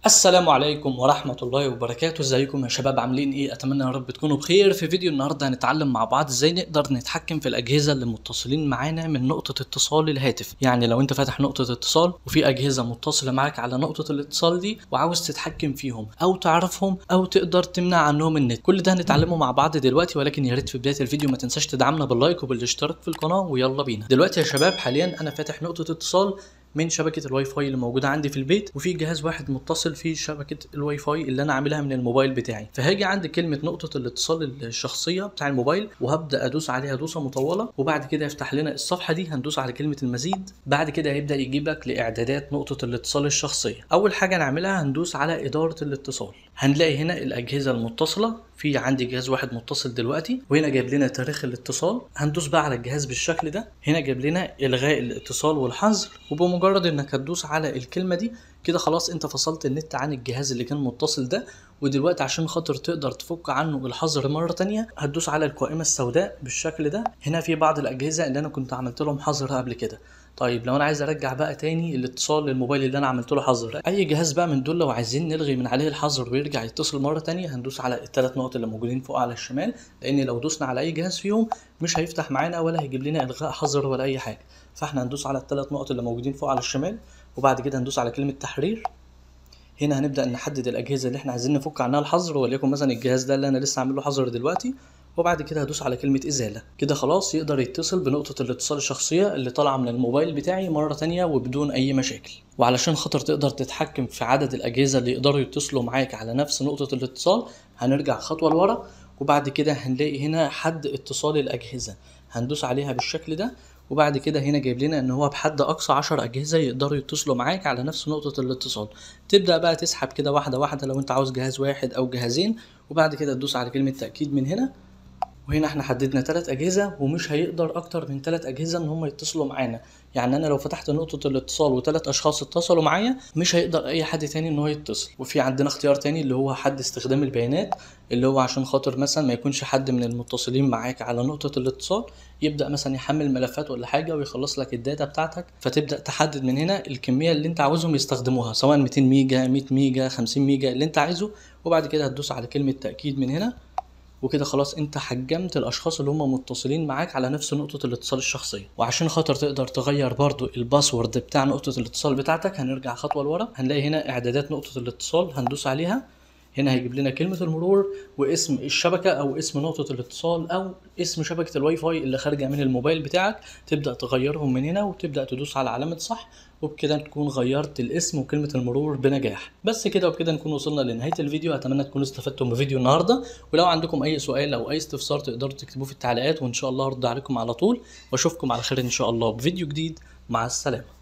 السلام عليكم ورحمة الله وبركاته ازيكم يا شباب عاملين ايه اتمنى يا رب تكونوا بخير في فيديو النهاردة هنتعلم مع بعض ازاي نقدر نتحكم في الاجهزة اللي متصلين معانا من نقطة اتصال الهاتف يعني لو انت فاتح نقطة اتصال وفي اجهزة متصلة معاك على نقطة الاتصال دي وعاوز تتحكم فيهم او تعرفهم او تقدر تمنع عنهم النت كل ده هنتعلمه مع بعض دلوقتي ولكن يا ريت في بداية الفيديو ما تنساش تدعمنا باللايك وبالاشتراك في القناة ويلا بينا دلوقتي يا شباب حاليا انا فاتح نقطة اتصال من شبكه الواي فاي اللي موجوده عندي في البيت وفي جهاز واحد متصل في شبكه الواي فاي اللي انا عاملها من الموبايل بتاعي فهاجي عند كلمه نقطه الاتصال الشخصيه بتاع الموبايل وهبدا ادوس عليها دوسه مطوله وبعد كده يفتح لنا الصفحه دي هندوس على كلمه المزيد بعد كده هيبدا يجيبك لاعدادات نقطه الاتصال الشخصيه اول حاجه نعملها هندوس على اداره الاتصال هنلاقي هنا الاجهزه المتصله في عندي جهاز واحد متصل دلوقتي وهنا جايب لنا تاريخ الاتصال هندوس بقى على الجهاز بالشكل ده هنا جايب لنا الغاء الاتصال والحظر وبمجرد انك هتدوس على الكلمه دي كده خلاص انت فصلت النت عن الجهاز اللي كان متصل ده ودلوقتي عشان خاطر تقدر تفك عنه الحظر مره تانية هتدوس على القائمه السوداء بالشكل ده هنا في بعض الاجهزه اللي انا كنت عملت لهم حظر قبل كده طيب لو انا عايز ارجع بقى تاني الاتصال للموبايل اللي انا عملت له حظر اي جهاز بقى من دول لو عايزين نلغي من عليه الحظر ويرجع يتصل مره تانية هندوس على الثلاث نقط اللي موجودين فوق على الشمال لان لو دوسنا على اي جهاز فيهم مش هيفتح معانا ولا هيجيب لنا الغاء حظر ولا اي حاجه فاحنا هندوس على الثلاث نقط اللي موجودين فوق على الشمال وبعد كده هندوس على كلمه تحرير هنا هنبدا نحدد الاجهزه اللي احنا عايزين نفك عنها الحظر وليكن مثلا الجهاز ده اللي انا لسه عامل له حظر دلوقتي وبعد كده هدوس على كلمة إزالة كده خلاص يقدر يتصل بنقطة الاتصال الشخصية اللي طالعة من الموبايل بتاعي مرة تانية وبدون أي مشاكل وعلشان خاطر تقدر تتحكم في عدد الأجهزة اللي يقدروا يتصلوا معاك على نفس نقطة الاتصال هنرجع خطوة لورا وبعد كده هنلاقي هنا حد اتصال الأجهزة هندوس عليها بالشكل ده وبعد كده هنا جايب لنا ان هو بحد اقصى 10 اجهزه يقدروا يتصلوا معاك على نفس نقطه الاتصال تبدا بقى تسحب كده واحده واحده لو انت عاوز جهاز واحد او جهازين وبعد كده تدوس على كلمه تاكيد من هنا وهنا احنا حددنا ثلاث اجهزه ومش هيقدر اكتر من ثلاث اجهزه ان هم يتصلوا معانا يعني انا لو فتحت نقطه الاتصال وثلاث اشخاص اتصلوا معايا مش هيقدر اي حد تاني ان هو يتصل وفي عندنا اختيار تاني اللي هو حد استخدام البيانات اللي هو عشان خاطر مثلا ما يكونش حد من المتصلين معاك على نقطه الاتصال يبدا مثلا يحمل ملفات ولا حاجه ويخلص لك الداتا بتاعتك فتبدا تحدد من هنا الكميه اللي انت عاوزهم يستخدموها سواء 200 ميجا 100 ميجا 50 ميجا اللي انت عايزه وبعد كده هتدوس على كلمه تاكيد من هنا وكده خلاص انت حجمت الاشخاص اللي هم متصلين معاك على نفس نقطة الاتصال الشخصية وعشان خاطر تقدر تغير برضو الباسورد بتاع نقطة الاتصال بتاعتك هنرجع خطوة لورا هنلاقي هنا اعدادات نقطة الاتصال هندوس عليها هنا هيجيب لنا كلمة المرور واسم الشبكة أو اسم نقطة الاتصال أو اسم شبكة الواي فاي اللي خارجة من الموبايل بتاعك تبدأ تغيرهم من هنا وتبدأ تدوس على علامة صح وبكده تكون غيرت الاسم وكلمة المرور بنجاح بس كده وبكده نكون وصلنا لنهاية الفيديو أتمنى تكونوا استفدتم بفيديو النهاردة ولو عندكم أي سؤال أو أي استفسار تقدروا تكتبوه في التعليقات وإن شاء الله أرد عليكم على طول وأشوفكم على خير إن شاء الله بفيديو جديد مع السلامة